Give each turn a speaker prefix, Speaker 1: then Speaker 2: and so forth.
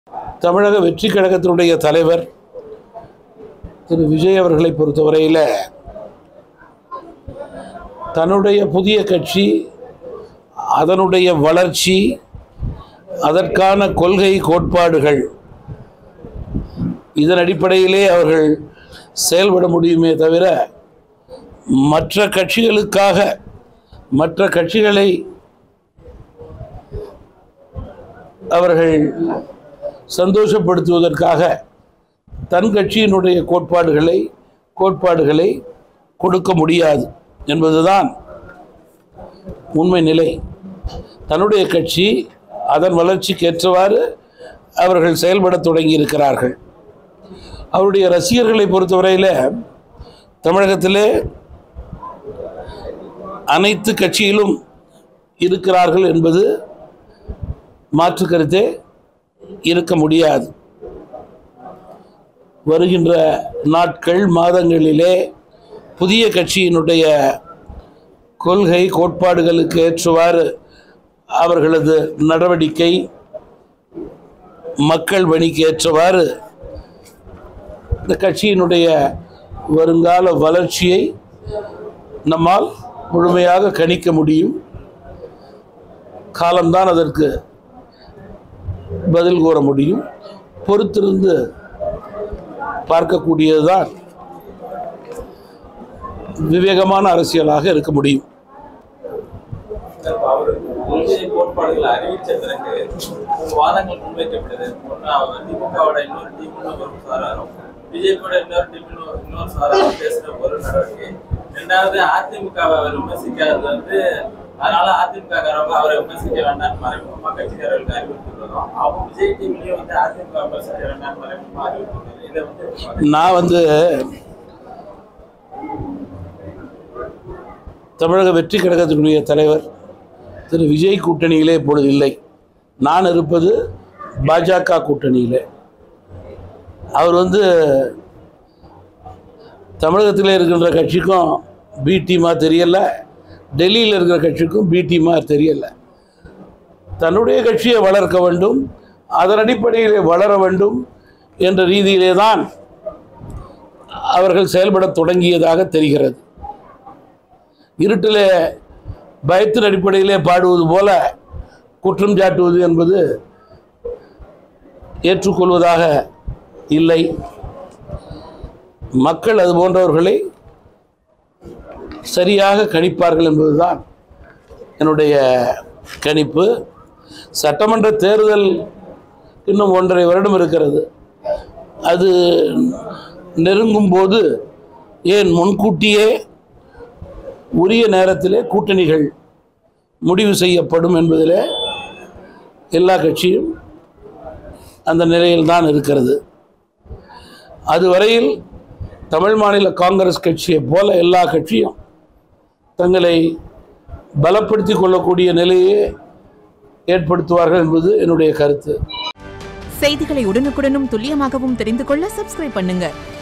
Speaker 1: தமிழக வெற்றி கழகத்தினுடைய தலைவர் திரு விஜய் அவர்களை பொறுத்தவரையில் தன்னுடைய புதிய கட்சி அதனுடைய வளர்ச்சி அதற்கான கொள்கை கோட்பாடுகள் இதன் அடிப்படையிலே அவர்கள் செயல்பட முடியுமே தவிர மற்ற கட்சிகளுக்காக மற்ற கட்சிகளை அவர்கள் சந்தோஷப்படுத்துவதற்காக தன் கட்சியினுடைய கோட்பாடுகளை கோட்பாடுகளை கொடுக்க முடியாது என்பதுதான் உண்மை நிலை தன்னுடைய கட்சி அதன் வளர்ச்சிக்கு ஏற்றவாறு அவர்கள் செயல்பட தொடங்கி இருக்கிறார்கள் அவருடைய ரசிகர்களை பொறுத்தவரையில் தமிழகத்திலே அனைத்து கட்சியிலும் இருக்கிறார்கள் என்பது மாற்று கருத்தே இருக்க முடியாது வருகின்ற நாட்கள் மாதங்களிலே புதிய கட்சியினுடைய கொள்கை கோட்பாடுகளுக்கு ஏற்றவாறு அவர்களது நடவடிக்கை மக்கள் பணிக்கு ஏற்றவாறு இந்த கட்சியினுடைய வருங்கால வளர்ச்சியை நம்மால் முழுமையாக கணிக்க முடியும் காலம்தான் அதற்கு பதில் கூற முடியும் பொறுத்திருந்து பார்க்கக்கூடியதுதான் விவேகமான அரசியலாக இருக்க முடியும்
Speaker 2: இப்ப அவரு கொள்கை கோட்பாடுகளை அறிவிச்ச பிறகு மூணு வாதங்கள் முன்வைக்கப்படுது ஒண்ணு அவர் திமுகவோட இன்னொரு டீம் ஒரு சாராரும் பிஜேபியோட இன்னொரு டீம் இன்னொரு சாராரும் பேசுற ஒரு நடவடிக்கை ரெண்டாவது அதிமுகவை அவர் விமர்சிக்காதது வந்து அதனால அதிமுக காரவங்க அவரை விமர்சிக்க வேண்டாம்னு மறைமுகமா கட்சிக்காரர்களுக்கு அறிவுறுத்துறதும் அவங்க விஜய் டீம்லயும் வந்து அதிமுக விமர்சிக்க வேண்டாம்னு மறைமுகமா அறிவுறுத்துறது இதை வந்து
Speaker 1: நான் வந்து தமிழக வெற்றி கழகத்தினுடைய தலைவர் திரு விஜய் கூட்டணியிலே இப்பொழுது இல்லை நான் இருப்பது பாஜக கூட்டணியிலே அவர் வந்து தமிழகத்தில் இருக்கின்ற கட்சிக்கும் பி டீமாக தெரியல டெல்லியில் இருக்கிற கட்சிக்கும் பி டீமாக தெரியல தன்னுடைய கட்சியை வளர்க்க வேண்டும் அதன் அடிப்படையில் வளர வேண்டும் என்ற ரீதியிலே தான் அவர்கள் செயல்பட தொடங்கியதாக தெரிகிறது இருட்டிலே பயத்தின் அடிப்படையிலே பாடுவது போல குற்றம் சாட்டுவது என்பது ஏற்றுக்கொள்வதாக இல்லை மக்கள் அது போன்றவர்களை சரியாக கணிப்பார்கள் என்பதுதான் என்னுடைய கணிப்பு சட்டமன்ற தேர்தல் இன்னும் ஒன்றரை வருடம் இருக்கிறது அது நெருங்கும் போது ஏன் முன்கூட்டியே உரிய நேரத்திலே கூட்டணிகள் முடிவு செய்யப்படும் என்பதில் எல்லா கட்சியும் அந்த நிலையில் தான் இருக்கிறது அதுவரையில் தமிழ் மாநில காங்கிரஸ் கட்சியைப் போல எல்லா கட்சியும் தங்களை பலப்படுத்தி கொள்ளக்கூடிய நிலையை ஏற்படுத்துவார்கள் என்பது என்னுடைய கருத்து
Speaker 3: செய்திகளை உடனுக்குடனும் துல்லியமாகவும் தெரிந்து கொள்ள சப்ஸ்கிரைப் பண்ணுங்க